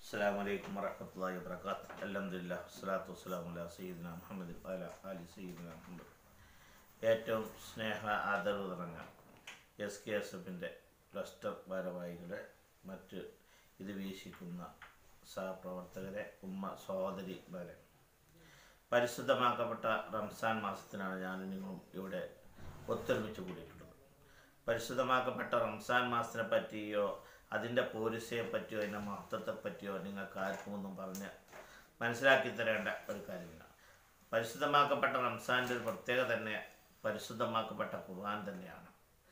അസ്സാം വലൈക്കും വറഹമത്തല്ലാഹി വബർക്കാത്ത് അലഹമില്ല സ്വലാത്തു വസ്സലാം അല സയ്യിദ്ന മുഹമ്മദ് അല അലി സയ്യിദ്ന മുഹമ്മദ് ഏറ്റവും സ്നേഹ ആദരവ് നിറഞ്ഞ എസ് കെ എസ് എഫിൻ്റെ ക്ലസ്റ്റർ ഭാരവാഹികളെ മറ്റ് ഇത് വീക്ഷിക്കുന്ന സഹപ്രവർത്തകരെ ഉമ്മ സഹോദരിമാരെ പരിശുദ്ധമാക്കപ്പെട്ട റംസാൻ മാസത്തിനാണ് ഞാനും നിങ്ങളും ഇവിടെ ഒത്തൊരുമിച്ച് കൂടിയിട്ടുള്ളത് പരിശുദ്ധമാക്കപ്പെട്ട റംസാൻ മാസത്തിനെ പറ്റിയോ അതിൻ്റെ പോലീസയെ പറ്റിയോ അതിൻ്റെ മഹത്വത്തെ പറ്റിയോ നിങ്ങൾക്ക് ആർക്കും ഒന്നും പറഞ്ഞ് മനസ്സിലാക്കി തരേണ്ട ഒരു കാര്യമില്ല പരിശുദ്ധമാക്കപ്പെട്ട റംസാൻ്റെ ഒരു പ്രത്യേകത തന്നെ പരിശുദ്ധമാക്കപ്പെട്ട ഖുർആൻ തന്നെയാണ്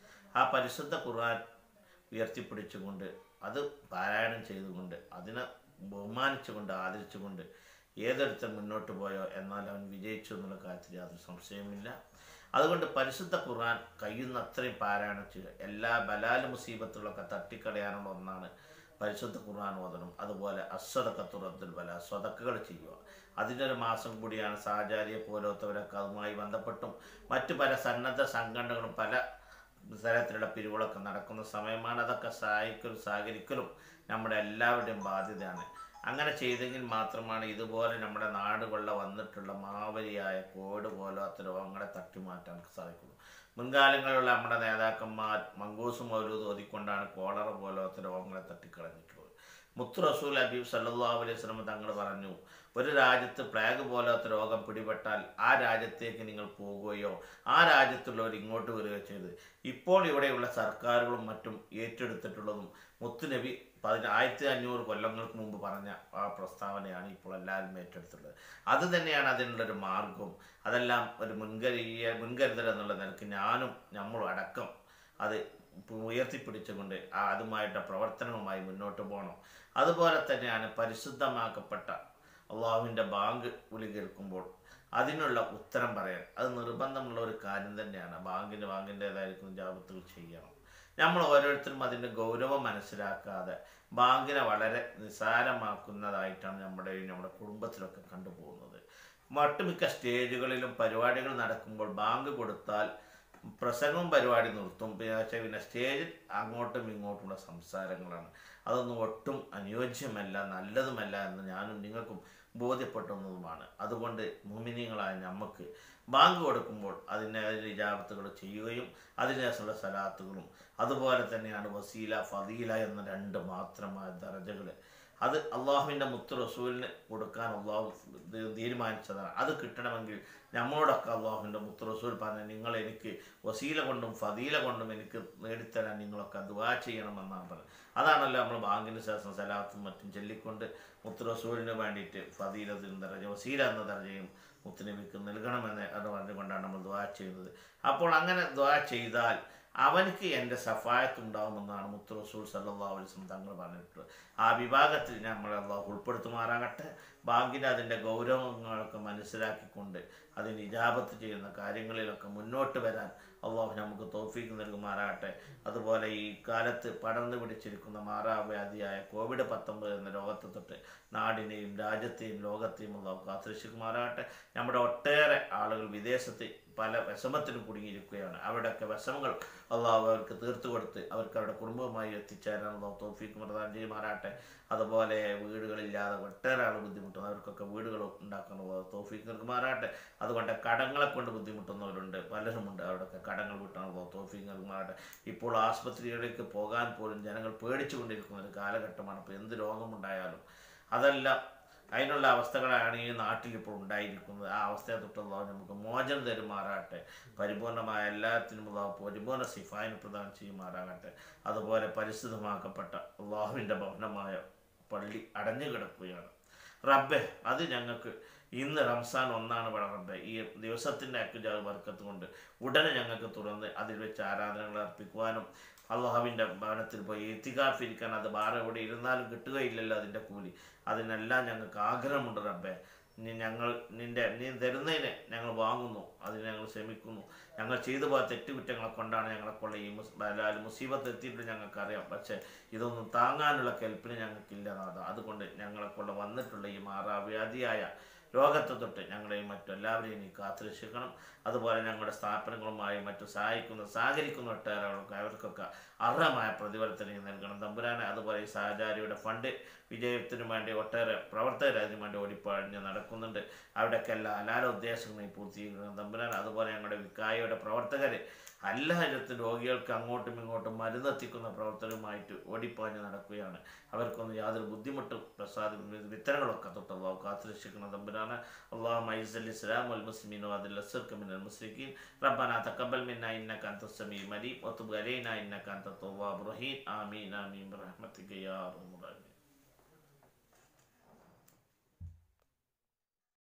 ആ പരിശുദ്ധ ഖുർആൻ ഉയർത്തിപ്പിടിച്ചുകൊണ്ട് അത് പാരായണം ചെയ്തുകൊണ്ട് അതിനെ ബഹുമാനിച്ചുകൊണ്ട് ആദരിച്ചുകൊണ്ട് ഏതൊരുത്തൻ മുന്നോട്ട് പോയോ എന്നാൽ അവൻ വിജയിച്ചു എന്നുള്ള കാര്യത്തിൽ യാതൊരു സംശയമില്ല അതുകൊണ്ട് പരിശുദ്ധ ഖുർആൻ കഴിയുന്ന അത്രയും പാരായണം ചെയ്യുക എല്ലാ ബലാല് മുസീബത്തുകളൊക്കെ തട്ടിക്കളയാനുള്ള ഒന്നാണ് പരിശുദ്ധ ഖുർആൻ ഓതണം അതുപോലെ അസ്വതക്കത്തുറത്തിൽ ബല സ്വതക്കുകൾ ചെയ്യുക അതിൻ്റെ ഒരു മാസം കൂടിയാണ് സാഹചര്യ പോലത്തവരൊക്കെ അതുമായി ബന്ധപ്പെട്ടും മറ്റു പല സന്നദ്ധ സംഘടനകളും പല തരത്തിലുള്ള പിരിവുകളൊക്കെ നടക്കുന്ന സമയമാണ് അതൊക്കെ സഹായിക്കലും സഹകരിക്കലും നമ്മുടെ എല്ലാവരുടെയും ബാധ്യതയാണ് അങ്ങനെ ചെയ്തെങ്കിൽ മാത്രമാണ് ഇതുപോലെ നമ്മുടെ നാടുകളിൽ വന്നിട്ടുള്ള മാവലിയായ കോവിഡ് പോലാത്ത രോഗങ്ങളെ തട്ടിമാറ്റാൻ സാധിക്കുള്ളൂ മുൻകാലങ്ങളിലുള്ള നമ്മുടെ നേതാക്കന്മാർ മങ്കൂസ് മൗലൂദ് ഓതിക്കൊണ്ടാണ് കോളറ പോലാത്ത രോഗങ്ങളെ തട്ടിക്കളഞ്ഞിട്ടുള്ളത് മുത്തു റസൂൽ അബീബ് സല്ലാ അലൈഹി സ്വലം തങ്ങൾ പറഞ്ഞു ഒരു രാജ്യത്ത് പ്ലേഗ് പോലാത്ത രോഗം പിടിപെട്ടാൽ ആ രാജ്യത്തേക്ക് നിങ്ങൾ പോകുകയോ ആ രാജ്യത്തുള്ളവർ ഇങ്ങോട്ട് വരികയോ ചെയ്ത് ഇപ്പോൾ ഇവിടെയുള്ള സർക്കാരുകളും മറ്റും ഏറ്റെടുത്തിട്ടുള്ളതും മുത്തുനബി പതിന ആയിരത്തി അഞ്ഞൂറ് കൊല്ലങ്ങൾക്ക് മുമ്പ് പറഞ്ഞ ആ പ്രസ്താവനയാണ് ഇപ്പോൾ എല്ലാവരും ഏറ്റെടുത്തുള്ളത് അത് തന്നെയാണ് അതിനുള്ളൊരു മാർഗവും അതെല്ലാം ഒരു മുൻകരുതിയ മുൻകരുതൽ എന്നുള്ള നിലക്ക് ഞാനും നമ്മളും അടക്കം അത് ഉയർത്തിപ്പിടിച്ചുകൊണ്ട് ആ അതുമായിട്ട് പ്രവർത്തനവുമായി മുന്നോട്ട് പോകണം അതുപോലെ തന്നെയാണ് പരിശുദ്ധമാക്കപ്പെട്ട അള്ളാഹുവിൻ്റെ ബാങ്ക് വിളി കേൾക്കുമ്പോൾ അതിനുള്ള ഉത്തരം പറയാൻ അത് നിർബന്ധമുള്ള ഒരു കാര്യം തന്നെയാണ് ബാങ്കിന് ബാങ്കിൻ്റേതായിരിക്കും ജാപത്തുകൾ ചെയ്യണം നമ്മൾ ഓരോരുത്തരും അതിൻ്റെ ഗൗരവം മനസ്സിലാക്കാതെ ബാങ്കിനെ വളരെ നിസാരമാക്കുന്നതായിട്ടാണ് നമ്മുടെ നമ്മുടെ കുടുംബത്തിലൊക്കെ കണ്ടുപോകുന്നത് ഒട്ടുമിക്ക സ്റ്റേജുകളിലും പരിപാടികൾ നടക്കുമ്പോൾ ബാങ്ക് കൊടുത്താൽ പ്രസംഗവും പരിപാടി നിർത്തും പിന്നെ വെച്ചാൽ പിന്നെ സ്റ്റേജിൽ അങ്ങോട്ടും ഇങ്ങോട്ടുമുള്ള സംസാരങ്ങളാണ് അതൊന്നും ഒട്ടും അനുയോജ്യമല്ല നല്ലതുമല്ല എന്ന് ഞാനും നിങ്ങൾക്കും ബോധ്യപ്പെടുന്നതുമാണ് അതുകൊണ്ട് മുമിനിങ്ങളായ നമുക്ക് ബാങ്ക് കൊടുക്കുമ്പോൾ അതിൻ്റെ അതിൻ്റെ ഇജാബത്തുകൾ ചെയ്യുകയും അതിനേശമുള്ള സലാത്തുകളും അതുപോലെ തന്നെയാണ് വസീല ഫതീല എന്ന രണ്ട് മാത്രമായ ദറജകൾ അത് അള്ളാഹുവിൻ്റെ മുത്ത് റസൂലിന് കൊടുക്കാൻ അള്ളാഹു തീരുമാനിച്ചതാണ് അത് കിട്ടണമെങ്കിൽ നമ്മളോടൊക്കെ അള്ളാഹുവിൻ്റെ മുത്ത് റസൂൽ പറഞ്ഞ നിങ്ങൾ എനിക്ക് വസീല കൊണ്ടും ഫതീല കൊണ്ടും എനിക്ക് നേടിത്തരാൻ നിങ്ങളൊക്കെ ദുവാ ചെയ്യണമെന്നാണ് പറഞ്ഞത് അതാണല്ലോ നമ്മൾ ബാങ്കിന് ശേഷം സലാത്തും മറ്റും ചൊല്ലിക്കൊണ്ട് മുത്ത് റസൂലിന് വേണ്ടിയിട്ട് ഫതീലത്തിന് ദർജ വസീല എന്ന ദർജയും മുത്തുനബിക്ക് നൽകണമെന്ന് അത് പറഞ്ഞുകൊണ്ടാണ് നമ്മൾ ദ്വാ ചെയ്യുന്നത് അപ്പോൾ അങ്ങനെ ദ്വാ ചെയ്താൽ അവനക്ക് എൻ്റെ സഫായത്ത് ഉണ്ടാകുമെന്നാണ് മുത്ത് റസൂൽ സല്ലാ അലിസ്ലം തങ്ങൾ പറഞ്ഞിട്ടുള്ളത് ആ വിഭാഗത്തിൽ നമ്മൾ അള്ളാഹു ഉൾപ്പെടുത്തുമാറാകട്ടെ ബാങ്കിൻ്റെ അതിൻ്റെ ഗൗരവങ്ങളൊക്കെ മനസ്സിലാക്കിക്കൊണ്ട് അതിന് ഇജാബത്ത് ചെയ്യുന്ന കാര്യങ്ങളിലൊക്കെ മുന്നോട്ട് വരാൻ അള്ളാഹു നമുക്ക് തോഫീക്ക് നൽകുമാറാകട്ടെ അതുപോലെ ഈ കാലത്ത് പടർന്നു പിടിച്ചിരിക്കുന്ന മാറാവ്യാധിയായ കോവിഡ് പത്തൊമ്പത് എന്ന രോഗത്തെ തൊട്ട് നാടിനെയും രാജ്യത്തെയും ലോകത്തെയും അള്ളാഹു കാത്തിരക്ഷിക്കുമാറാകട്ടെ നമ്മുടെ ഒട്ടേറെ ആളുകൾ വിദേശത്ത് പല വിഷമത്തിലും കുടുങ്ങിയിരിക്കുകയാണ് അവിടെയൊക്കെ വിഷമങ്ങൾ അള്ളാഹു അവർക്ക് തീർത്തു കൊടുത്ത് അവർക്ക് അവരുടെ കുടുംബവുമായി എത്തിച്ചേരാൻ അള്ളാഹു തോഫീക്ക് പ്രദാനം ചെയ്യുമാറാട്ടെ അതുപോലെ വീടുകളില്ലാതെ ഒട്ടേറെ ആൾ ബുദ്ധിമുട്ടുന്നു അവർക്കൊക്കെ വീടുകൾ ഉണ്ടാക്കുന്ന തോഫീക്ക് നൽകുമാറാട്ടെ അതുകൊണ്ട് കടങ്ങളെ കൊണ്ട് ബുദ്ധിമുട്ടുന്നവരുണ്ട് പലരുമുണ്ട് അവിടെയൊക്കെ കടങ്ങൾ വിട്ടാണ് തോഫീക്ക് നൽകുമാറാട്ടെ ഇപ്പോൾ ആസ്പത്രികളിലേക്ക് പോകാൻ പോലും ജനങ്ങൾ പേടിച്ചു കൊണ്ടിരിക്കുന്ന ഒരു കാലഘട്ടമാണ് ഇപ്പോൾ എന്ത് രോഗമുണ്ടായാലും അതെല്ലാം അതിനുള്ള അവസ്ഥകളാണ് ഈ നാട്ടിൽ ഇപ്പോൾ ഉണ്ടായിരിക്കുന്നത് ആ അവസ്ഥയെ തൊട്ടുള്ള നമുക്ക് മോചനം തരുമാറാകട്ടെ പരിപൂർണമായ എല്ലാത്തിനും പരിപൂർണ സിഫായിന് പ്രദാനം ചെയ്യുമാറാകട്ടെ അതുപോലെ പരിശുദ്ധമാക്കപ്പെട്ട അള്ളാഹുവിൻ്റെ ഭവനമായ പള്ളി അടഞ്ഞു കിടക്കുകയാണ് റബ്ബെ അത് ഞങ്ങൾക്ക് ഇന്ന് റംസാൻ ഒന്നാണ് ഇവിടെ റബ്ബെ ഈ ദിവസത്തിൻ്റെ അക്കുജാവ് വർക്കത്ത് കൊണ്ട് ഉടനെ ഞങ്ങൾക്ക് തുറന്ന് അതിൽ വെച്ച് ആരാധനകൾ അർപ്പിക്കുവാനും അള്ളാഹുവിൻ്റെ ഭവനത്തിൽ പോയി എത്തിക്കാഫിരിക്കാൻ അത് വേറെ എവിടെ ഇരുന്നാലും കിട്ടുകയില്ലല്ലോ അതിൻ്റെ കൂലി അതിനെല്ലാം ഞങ്ങൾക്ക് ആഗ്രഹമുണ്ട് റബ്ബെ നീ ഞങ്ങൾ നിൻ്റെ നീ തരുന്നതിനെ ഞങ്ങൾ വാങ്ങുന്നു അതിന് ഞങ്ങൾ ശ്രമിക്കുന്നു ഞങ്ങൾ ചെയ്തു പോയ തെറ്റുകുറ്റങ്ങളെ കൊണ്ടാണ് ഞങ്ങളെക്കൊള്ള ഈ മുസ് ബലാൽ മുസീബത്ത് എത്തിയിട്ട് ഞങ്ങൾക്കറിയാം പക്ഷേ ഇതൊന്നും താങ്ങാനുള്ള കെൽപ്പിന് ഞങ്ങൾക്കില്ല നാഥ അതുകൊണ്ട് ഞങ്ങളെക്കൊള്ള വന്നിട്ടുള്ള ഈ മാറാവ്യാധിയായ രോഗത്തെ തൊട്ട് ഞങ്ങളെയും മറ്റെല്ലാവരെയും നീ കാത്തുരക്ഷിക്കണം അതുപോലെ ഞങ്ങളുടെ സ്ഥാപനങ്ങളുമായി മറ്റു സഹായിക്കുന്ന സഹകരിക്കുന്ന ഒട്ടേറെകൾക്ക് അവർക്കൊക്കെ അർഹമായ പ്രതിഫലത്തിന് നീ നൽകണം തമ്പുരാനെ അതുപോലെ ഈ സഹചാരിയുടെ ഫണ്ട് വിജയത്തിനു വേണ്ടി ഒട്ടേറെ പ്രവർത്തകർ അതിനു വേണ്ടി ഓടിപ്പാഞ്ഞ് നടക്കുന്നുണ്ട് അവിടെയൊക്കെ എല്ലാ ഹലാല ഉദ്ദേശങ്ങളും പൂർത്തീകരിക്കണം തമ്പുരാൻ അതുപോലെ ഞങ്ങളുടെ വിക്കായയുടെ പ്രവർത്തകർ എല്ലായിടത്തും രോഗികൾക്ക് അങ്ങോട്ടും ഇങ്ങോട്ടും മരുന്നെത്തിക്കുന്ന പ്രവർത്തനവുമായിട്ട് ഓടിപ്പാഞ്ഞ് നടക്കുകയാണ് അവർക്കൊന്നും യാതൊരു ബുദ്ധിമുട്ടും പ്രസാദ വിത്തനങ്ങളൊക്കെ തൊട്ട് അള്ളാഹു കാത്തുരക്ഷിക്കുന്ന തമ്പുരാണ് അള്ളാഹു മൈസൽ ഇസ്ലാം വൽ മുസ്ലിമീൻ അതിൽ അസർക്ക് മിനൽ മുസ്ലിഖീൻ ربنا تقبل منا انك انت السميع العليم وتب علينا انك انت التواب الرحيم امين امين برحمتك يا ارحم الراحمين